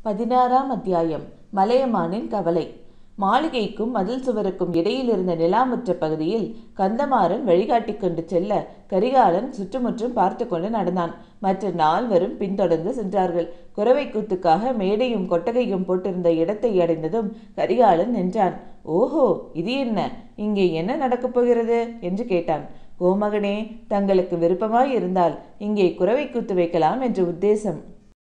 பதினாறாம் அத்தியாயம் மலையமானின் கவலை மாளிகைக்கும் மதில் சுவருக்கும் இடையில் இருந்த நிலாமுற்ற பகுதியில் கந்தமாறன் வழிகாட்டிக் கொண்டு செல்ல கரிகாலன் சுற்றுமுற்றும் பார்த்து கொண்டு நடந்தான் மற்ற நால்வரும் பின்தொடர்ந்து சென்றார்கள் குறவை கூத்துக்காக மேடையும் கொட்டகையும் போட்டிருந்த இடத்தை அடைந்ததும் கரிகாலன் நின்றான் ஓஹோ இது என்ன இங்கே என்ன நடக்கப் போகிறது என்று கேட்டான் கோமகனே தங்களுக்கு விருப்பமாய் இருந்தால் இங்கே குறவை கூத்து வைக்கலாம் என்ற உத்தேசம்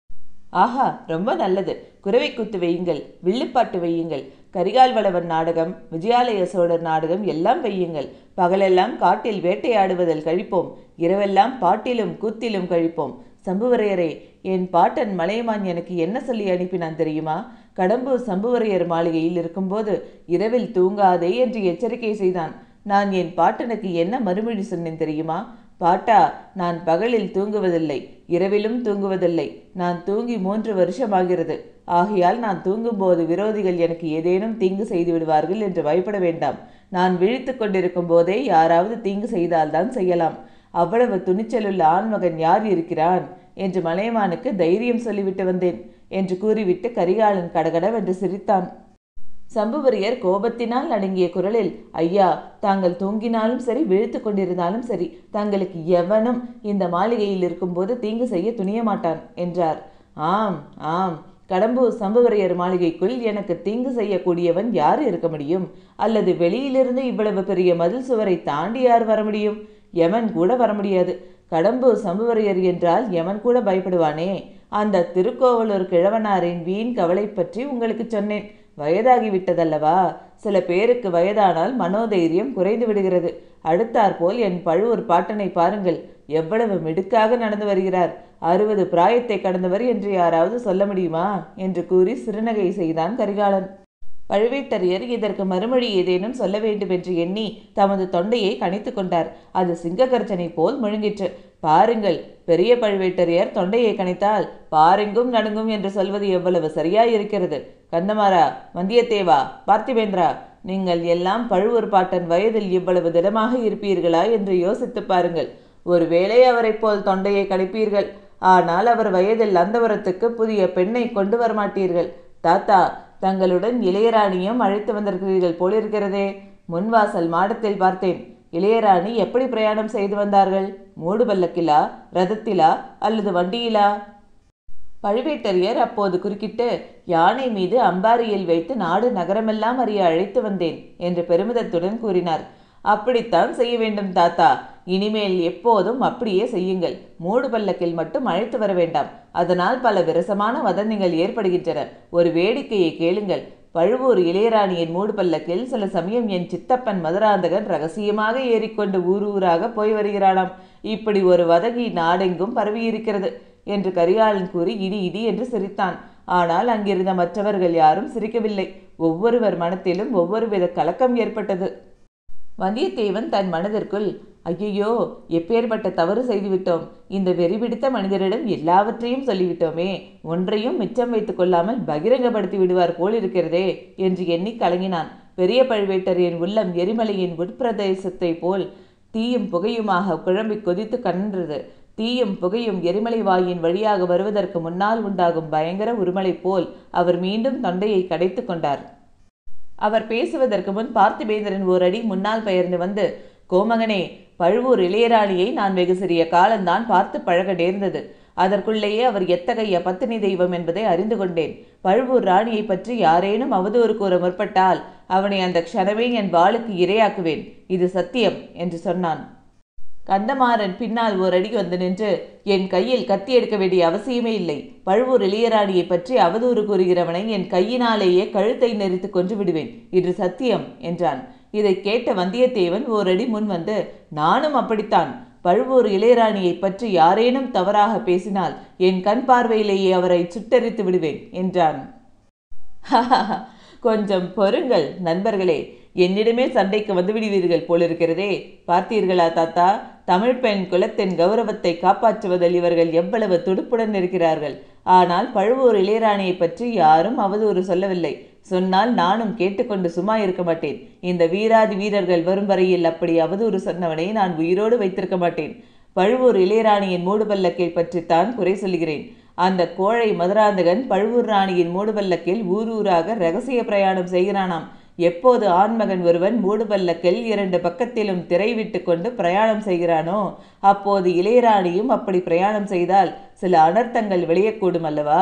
ஆஹா ரொம்ப நல்லது குறவை கூத்து வையுங்கள் வில்லுப்பாட்டு வையுங்கள் கரிகால் வளவன் நாடகம் விஜயாலய சோழர் நாடகம் எல்லாம் வையுங்கள் பகலெல்லாம் காட்டில் வேட்டையாடுவதில் கழிப்போம் இரவெல்லாம் பாட்டிலும் கூத்திலும் கழிப்போம் சம்புவரையரே என் பாட்டன் மலையமான் எனக்கு என்ன சொல்லி அனுப்பினான் தெரியுமா கடம்பூர் சம்புவரையர் மாளிகையில் இருக்கும்போது இரவில் தூங்காதே என்று எச்சரிக்கை செய்தான் நான் என் பாட்டனுக்கு என்ன மறுமொழி சொன்னேன் தெரியுமா பாட்டா நான் பகலில் தூங்குவதில்லை இரவிலும் தூங்குவதில்லை நான் தூங்கி மூன்று வருஷமாகிறது ஆகையால் நான் தூங்கும்போது விரோதிகள் எனக்கு ஏதேனும் தீங்கு செய்து விடுவார்கள் என்று பயப்பட வேண்டாம் நான் விழித்து கொண்டிருக்கும் போதே யாராவது தீங்கு செய்தால்தான் செய்யலாம் அவ்வளவு துணிச்சலுள்ள ஆண்மகன் யார் இருக்கிறான் என்று மலையமானுக்கு தைரியம் சொல்லிவிட்டு வந்தேன் என்று கூறிவிட்டு கரிகாலன் கடகடவென்று சிரித்தான் சம்புவரையர் கோபத்தினால் அடங்கிய குரலில் ஐயா தாங்கள் தூங்கினாலும் சரி விழித்து கொண்டிருந்தாலும் சரி தங்களுக்கு எவனும் இந்த மாளிகையில் இருக்கும்போது தீங்கு செய்ய துணிய மாட்டான் என்றார் ஆம் ஆம் கடம்பூர் சம்புவரையர் மாளிகைக்குள் எனக்கு தீங்கு செய்யக்கூடியவன் யார் இருக்க முடியும் அல்லது வெளியிலிருந்து இவ்வளவு பெரிய மதில் சுவரை தாண்டி யார் வர முடியும் யமன் கூட வர முடியாது கடம்பூர் சம்புவரையர் என்றால் யமன் கூட பயப்படுவானே அந்த திருக்கோவலூர் கிழவனாரின் வீண் கவலை பற்றி உங்களுக்கு சொன்னேன் வயதாகிவிட்டதல்லவா சில பேருக்கு வயதானால் மனோதைரியம் குறைந்து விடுகிறது அடுத்தாற்போல் என் பழுவூர் பாட்டனை பாருங்கள் எவ்வளவு மிடுக்காக நடந்து வருகிறார் அறுபது பிராயத்தை கடந்தவர் என்று யாராவது சொல்ல முடியுமா என்று கூறி சிறுநகை செய்தான் கரிகாலன் பழுவேட்டரையர் இதற்கு மறுமொழி ஏதேனும் சொல்ல வேண்டும் என்று எண்ணி தமது தொண்டையை கணித்து கொண்டார் அது சிங்ககர்ஜனை போல் முழுங்கிற்று பாருங்கள் பெரிய பழுவேட்டரையர் தொண்டையை கணித்தால் பாருங்கும் நடுங்கும் என்று சொல்வது எவ்வளவு சரியாயிருக்கிறது கந்தமாரா வந்தியத்தேவா பார்த்திபேந்திரா நீங்கள் எல்லாம் பழுவூர் பாட்டன் வயதில் இவ்வளவு திடமாக இருப்பீர்களா என்று யோசித்து பாருங்கள் ஒருவேளை அவரைப் போல் தொண்டையை கணிப்பீர்கள் ஆனால் அவர் வயதில் அந்தவரத்துக்கு புதிய பெண்ணை கொண்டு வரமாட்டீர்கள் தாத்தா தங்களுடன் இளையராணியும் அழைத்து வந்திருக்கிறீர்கள் போலிருக்கிறதே முன்வாசல் மாடத்தில் பார்த்தேன் இளையராணி எப்படி பிரயாணம் செய்து வந்தார்கள் மூடு பல்லக்கிலா ரதத்திலா அல்லது வண்டியிலா பழுவேட்டரையர் அப்போது குறுக்கிட்டு யானை மீது அம்பாரியில் வைத்து நாடு நகரமெல்லாம் அறிய அழைத்து வந்தேன் என்று பெருமிதத்துடன் கூறினார் அப்படித்தான் செய்ய வேண்டும் தாத்தா இனிமேல் எப்போதும் அப்படியே செய்யுங்கள் மூடு பல்லக்கில் மட்டும் அழைத்து வர வேண்டாம் அதனால் பல விரசமான வதந்திகள் ஏற்படுகின்றன ஒரு வேடிக்கையை கேளுங்கள் பழுவூர் இளையராணியின் மூடு பல்லக்கில் சில சமயம் என் சித்தப்பன் மதுராந்தகன் ரகசியமாக ஏறிக்கொண்டு ஊர் ஊராக போய் வருகிறானாம் இப்படி ஒரு வதகி நாடெங்கும் பரவியிருக்கிறது என்று கரிகாலன் கூறி இடி இடி என்று சிரித்தான் ஆனால் அங்கிருந்த மற்றவர்கள் யாரும் சிரிக்கவில்லை ஒவ்வொருவர் மனத்திலும் ஒவ்வொரு வித கலக்கம் ஏற்பட்டது வந்தியத்தேவன் தன் மனதிற்குள் ஐயையோ எப்பேற்பட்ட தவறு செய்துவிட்டோம் இந்த வெறிபிடித்த மனிதரிடம் எல்லாவற்றையும் சொல்லிவிட்டோமே ஒன்றையும் மிச்சம் வைத்துக் கொள்ளாமல் பகிரங்கப்படுத்தி விடுவார் போலிருக்கிறதே என்று எண்ணி கலங்கினான் பெரிய பழுவேட்டரின் உள்ளம் எரிமலையின் உட்பிரதேசத்தை போல் தீயும் புகையுமாக குழம்பி கொதித்து கன்றது தீயும் புகையும் எரிமலை வாயின் வழியாக வருவதற்கு முன்னால் உண்டாகும் பயங்கர உருமலை போல் அவர் மீண்டும் தொண்டையை கடைத்து கொண்டார் அவர் பேசுவதற்கு முன் பார்த்திபேந்திரன் ஓரடி முன்னால் பெயர்ந்து வந்து கோமகனே பழுவூர் இளையராணியை நான் வெகு சிறிய காலம்தான் பார்த்து பழக நேர்ந்தது அதற்குள்ளேயே அவர் எத்தகைய பத்தினி தெய்வம் என்பதை அறிந்து கொண்டேன் பழுவூர் ராணியை பற்றி யாரேனும் அவதூறு கூற முற்பட்டால் அவனை அந்த க்ஷணமே என் வாளுக்கு இரையாக்குவேன் இது சத்தியம் என்று சொன்னான் கந்தமாறன் பின்னால் ஓரடி வந்து நின்று என் கையில் கத்தி எடுக்க வேண்டிய அவசியமே இல்லை பழுவூர் இளையராணியை பற்றி அவதூறு கூறுகிறவனை என் கையினாலேயே கழுத்தை நெறித்து கொன்று விடுவேன் இது சத்தியம் என்றான் இதை கேட்ட வந்தியத்தேவன் ஓரடி முன் வந்து நானும் அப்படித்தான் பழுவூர் இளையராணியை பற்றி யாரேனும் தவறாக பேசினால் என் கண் பார்வையிலேயே அவரை சுட்டரித்து விடுவேன் என்றான் கொஞ்சம் பொறுங்கள் நண்பர்களே என்னிடமே சண்டைக்கு வந்து விடுவீர்கள் போலிருக்கிறதே பார்த்தீர்களா தாத்தா தமிழ் பெண் குலத்தின் கௌரவத்தை காப்பாற்றுவதில் இவர்கள் எவ்வளவு துடுப்புடன் இருக்கிறார்கள் ஆனால் பழுவூர் இளையராணியை பற்றி யாரும் அவதூறு சொல்லவில்லை சொன்னால் நானும் கேட்டுக்கொண்டு சும்மா இருக்க மாட்டேன் இந்த வீராதி வீரர்கள் வரும் வரையில் அப்படி அவதூறு சொன்னவனை நான் உயிரோடு வைத்திருக்க மாட்டேன் பழுவூர் இளையராணியின் மூடுபல்லக்கை பற்றித்தான் குறை சொல்கிறேன் அந்த கோழை மதுராந்தகன் பழுவூர் ராணியின் மூடுபல்லக்கில் ஊர் ஊராக ரகசிய பிரயாணம் செய்கிறானாம் எப்போது ஆண்மகன் ஒருவன் மூடுபல்லக்கில் இரண்டு பக்கத்திலும் திரை விட்டு கொண்டு பிரயாணம் செய்கிறானோ அப்போது இளையராணியும் அப்படி பிரயாணம் செய்தால் சில அனர்த்தங்கள் விளையக்கூடும் அல்லவா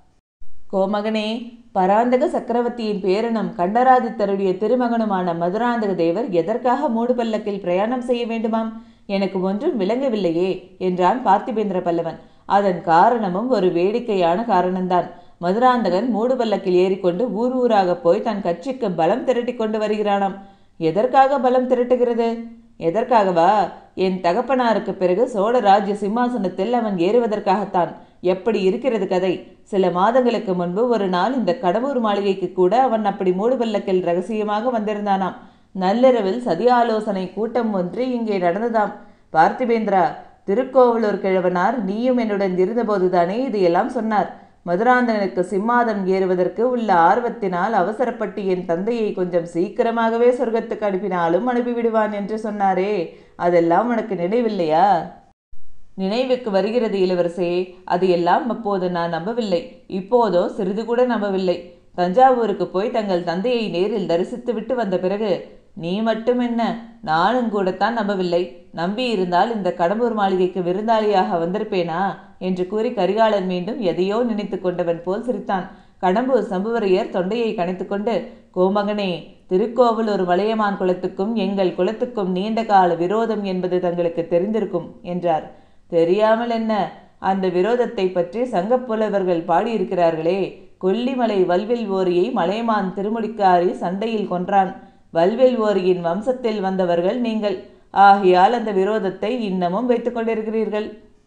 கோமகனே பராந்தக சக்கரவர்த்தியின் பேரனும் கண்டராதித்தருடைய திருமகனுமான மதுராந்தக தேவர் எதற்காக மூடுபல்லக்கில் பிரயாணம் செய்ய வேண்டுமாம் எனக்கு ஒன்றும் விளங்கவில்லையே என்றான் பார்த்திபேந்திர பல்லவன் அதன் காரணமும் ஒரு வேடிக்கையான காரணம்தான் மதுராந்தகன் மூடுபல்லக்கில் ஏறிக்கொண்டு ஊர் ஊராக போய் தன் கட்சிக்கு பலம் திரட்டி கொண்டு வருகிறானாம் எதற்காக பலம் திரட்டுகிறது எதற்காகவா என் தகப்பனாருக்கு பிறகு சோழ ராஜ்ய சிம்மாசனத்தில் அவன் ஏறுவதற்காகத்தான் எப்படி இருக்கிறது கதை சில மாதங்களுக்கு முன்பு ஒரு நாள் இந்த கடவுர் மாளிகைக்கு கூட அவன் அப்படி மூடுபல்லக்கில் ரகசியமாக வந்திருந்தானாம் நள்ளிரவில் சதி ஆலோசனை கூட்டம் ஒன்று இங்கே நடந்ததாம் பார்த்திபேந்திரா திருக்கோவலூர் கிழவனார் நீயும் என்னுடன் இருந்தபோதுதானே இதையெல்லாம் சொன்னார் மதுராந்தகனுக்கு சிம்மாதம் ஏறுவதற்கு உள்ள ஆர்வத்தினால் அவசரப்பட்டு என் தந்தையை கொஞ்சம் சீக்கிரமாகவே சொர்க்கத்துக்கு அனுப்பினாலும் அனுப்பிவிடுவான் என்று சொன்னாரே அதெல்லாம் உனக்கு நினைவில்லையா நினைவுக்கு வருகிறது இளவரசே அதையெல்லாம் அப்போது நான் நம்பவில்லை இப்போதோ சிறிது கூட நம்பவில்லை தஞ்சாவூருக்கு போய் தங்கள் தந்தையை நேரில் தரிசித்து விட்டு வந்த பிறகு நீ மட்டும் என்ன நானும் கூடத்தான் நம்பவில்லை நம்பி இருந்தால் இந்த கடம்பூர் மாளிகைக்கு விருந்தாளியாக வந்திருப்பேனா என்று கூறி கரிகாலன் மீண்டும் எதையோ நினைத்து கொண்டவன் போல் சிரித்தான் கடம்பூர் சம்புவரையர் தொண்டையை கணைத்துக்கொண்டு கோமகனே திருக்கோவலூர் வளையமான் குலத்துக்கும் எங்கள் குலத்துக்கும் நீண்ட கால விரோதம் என்பது தங்களுக்கு தெரிந்திருக்கும் என்றார் தெரியாமல் என்ன அந்த விரோதத்தை பற்றி சங்கப்புலவர்கள் பாடியிருக்கிறார்களே கொல்லிமலை வல்வில் ஓரியை மலையமான் திருமுடிக்காரி சண்டையில் கொன்றான் வல்வில் ஓரியின் வம்சத்தில் வந்தவர்கள் நீங்கள் ஆகையால் அந்த விரோதத்தை இன்னமும் வைத்துக் கொண்டிருக்கிறீர்கள்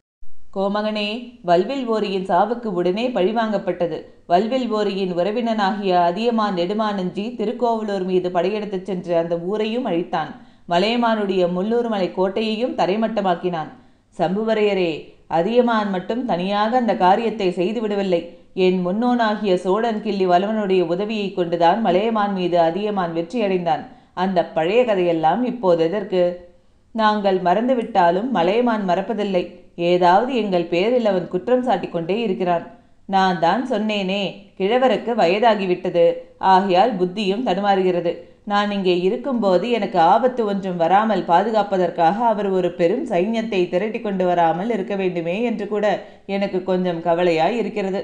கோமகனே வல்வில் ஓரியின் சாவுக்கு உடனே பழிவாங்கப்பட்டது வல்வில் ஓரியின் உறவினனாகிய அதியமான் நெடுமானஞ்சி திருக்கோவலூர் மீது படையெடுத்துச் சென்று அந்த ஊரையும் அழித்தான் மலையமானுடைய முள்ளூர் மலை கோட்டையையும் தரைமட்டமாக்கினான் சம்புவரையரே அதியமான் மட்டும் தனியாக அந்த காரியத்தை செய்து விடவில்லை என் முன்னோனாகிய சோழன் கிள்ளி வல்லவனுடைய உதவியை கொண்டுதான் மலையமான் மீது அதியமான் வெற்றியடைந்தான் அந்த பழைய கதையெல்லாம் இப்போது எதற்கு நாங்கள் மறந்துவிட்டாலும் மலையமான் மறப்பதில்லை ஏதாவது எங்கள் பேரில் அவன் குற்றம் சாட்டிக் கொண்டே இருக்கிறான் நான் தான் சொன்னேனே கிழவருக்கு வயதாகிவிட்டது ஆகையால் புத்தியும் தடுமாறுகிறது நான் இங்கே இருக்கும்போது எனக்கு ஆபத்து ஒன்றும் வராமல் பாதுகாப்பதற்காக அவர் ஒரு பெரும் சைன்யத்தை திரட்டி கொண்டு வராமல் இருக்க வேண்டுமே என்று கூட எனக்கு கொஞ்சம் கவலையாய் இருக்கிறது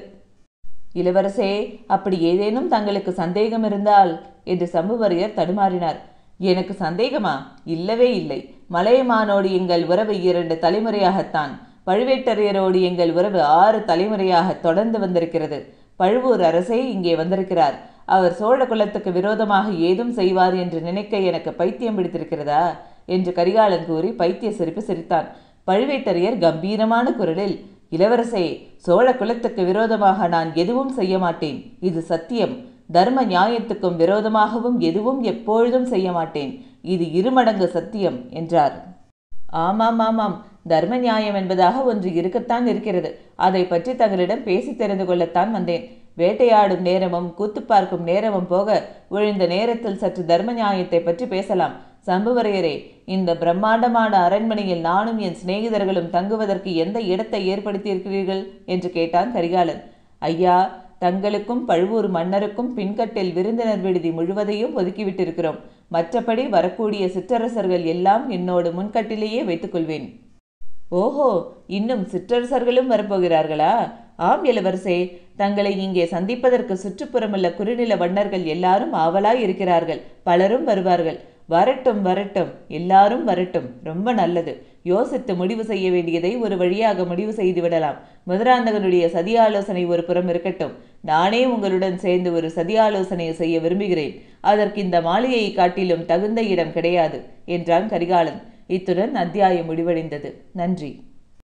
இளவரசே அப்படி ஏதேனும் தங்களுக்கு சந்தேகம் இருந்தால் என்று சம்புவரையர் தடுமாறினார் எனக்கு சந்தேகமா இல்லவே இல்லை மலையமானோடு எங்கள் உறவு இரண்டு தலைமுறையாகத்தான் பழுவேட்டரையரோடு எங்கள் உறவு ஆறு தலைமுறையாக தொடர்ந்து வந்திருக்கிறது பழுவூர் அரசே இங்கே வந்திருக்கிறார் அவர் சோழ குலத்துக்கு விரோதமாக ஏதும் செய்வார் என்று நினைக்க எனக்கு பைத்தியம் பிடித்திருக்கிறதா என்று கரிகாலன் கூறி பைத்திய சிரிப்பு சிரித்தான் பழுவேட்டரையர் கம்பீரமான குரலில் இளவரசே சோழ குலத்துக்கு விரோதமாக நான் எதுவும் செய்ய மாட்டேன் இது சத்தியம் தர்ம நியாயத்துக்கும் விரோதமாகவும் எதுவும் எப்பொழுதும் செய்ய மாட்டேன் இது இருமடங்கு சத்தியம் என்றார் ஆமாம் ஆமாம் தர்ம நியாயம் என்பதாக ஒன்று இருக்கத்தான் இருக்கிறது அதை பற்றி தங்களிடம் பேசி தெரிந்து கொள்ளத்தான் வந்தேன் வேட்டையாடும் நேரமும் கூத்து பார்க்கும் நேரமும் போக ஒழிந்த நேரத்தில் சற்று தர்ம நியாயத்தை பற்றி பேசலாம் சம்புவரையரே இந்த பிரம்மாண்டமான அரண்மனையில் நானும் என் சிநேகிதர்களும் தங்குவதற்கு எந்த இடத்தை ஏற்படுத்தியிருக்கிறீர்கள் என்று கேட்டான் கரிகாலன் ஐயா தங்களுக்கும் பழுவூர் மன்னருக்கும் பின்கட்டில் விருந்தினர் விடுதி முழுவதையும் ஒதுக்கிவிட்டிருக்கிறோம் மற்றபடி வரக்கூடிய சிற்றரசர்கள் எல்லாம் என்னோடு முன்கட்டிலேயே வைத்துக்கொள்வேன் ஓஹோ இன்னும் சிற்றரசர்களும் வரப்போகிறார்களா ஆம் இளவரசே தங்களை இங்கே சந்திப்பதற்கு சுற்றுப்புறமுள்ள குறுநில வண்ணர்கள் எல்லாரும் ஆவலாய் இருக்கிறார்கள் பலரும் வருவார்கள் வரட்டும் வரட்டும் எல்லாரும் வரட்டும் ரொம்ப நல்லது யோசித்து முடிவு செய்ய வேண்டியதை ஒரு வழியாக முடிவு செய்து விடலாம் மதுராந்தகனுடைய சதி ஆலோசனை ஒரு புறம் இருக்கட்டும் நானே உங்களுடன் சேர்ந்து ஒரு சதி ஆலோசனையை செய்ய விரும்புகிறேன் அதற்கு இந்த மாளிகையை காட்டிலும் தகுந்த இடம் கிடையாது என்றான் கரிகாலன் இத்துடன் அத்தியாயம் முடிவடைந்தது நன்றி